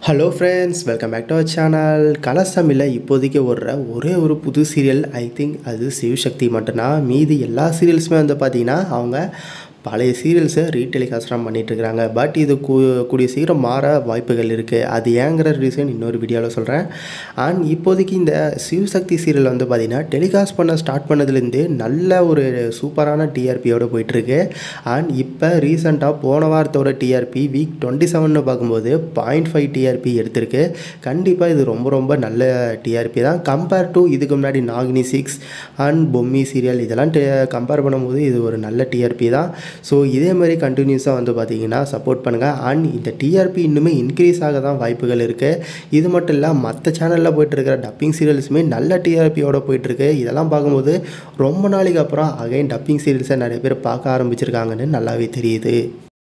hello friends welcome back to our channel Colors தமிழில் இப்போதைக்கு ஓடுற ஒரே ஒரு புது சீரியல் ஐ திங்க் அது சிவசக்தி மட்டும்தான் மீதி எல்லா சீரியல்ஸுமே வந்து பார்த்திங்கன்னா அவங்க பழைய சீரியல்ஸை ரீடெலிகாஸ்ட்லாம் பண்ணிகிட்ருக்குறாங்க பட் இது கூ கூடிய சீக்கிரம் மாற வாய்ப்புகள் இருக்குது அது ஏங்கிற ரீசன் இன்னொரு வீடியோவில் சொல்கிறேன் அண்ட் இப்போதைக்கு இந்த சிவசக்தி சீரியல் வந்து பார்த்திங்கன்னா டெலிகாஸ்ட் பண்ண ஸ்டார்ட் பண்ணதுலேருந்து நல்ல ஒரு சூப்பரான டிஆர்பியோடு போயிட்டுருக்கு அண்ட் இப்போ ரீசெண்டாக போன வாரத்தோட டிஆர்பி வீக் டுவெண்ட்டி செவன்னு பார்க்கும்போது பாயிண்ட் ஃபைவ் டிஆர்பி எடுத்திருக்கு கண்டிப்பாக இது ரொம்ப ரொம்ப நல்ல டிஆர்பி தான் கம்பேர் டு இதுக்கு முன்னாடி Nagini six and Bommi serial இதெல்லாம் கம்பேர் பண்ணும்போது இது ஒரு நல்ல டிஆர்பி தான் ஸோ இதே மாதிரி கண்டினியூஸாக வந்து பார்த்தீங்கன்னா சப்போர்ட் பண்ணுங்கள் அண்ட் இந்த டிஆர்பி இன்னுமே இன்க்ரீஸ் ஆக தான் வாய்ப்புகள் இருக்குது இது மட்டும் இல்லை மற்ற சேனலில் போயிட்டு இருக்கிற டப்பிங் சீரியல்ஸுமே நல்ல டிஆர்பியோட போயிட்டுருக்கு இதெல்லாம் பார்க்கும்போது ரொம்ப நாளைக்கு அப்புறம் அகைன் டப்பிங் சீரியல்ஸை நிறைய பேர் பார்க்க ஆரம்பிச்சிருக்காங்கன்னு நல்லாவே தெரியுது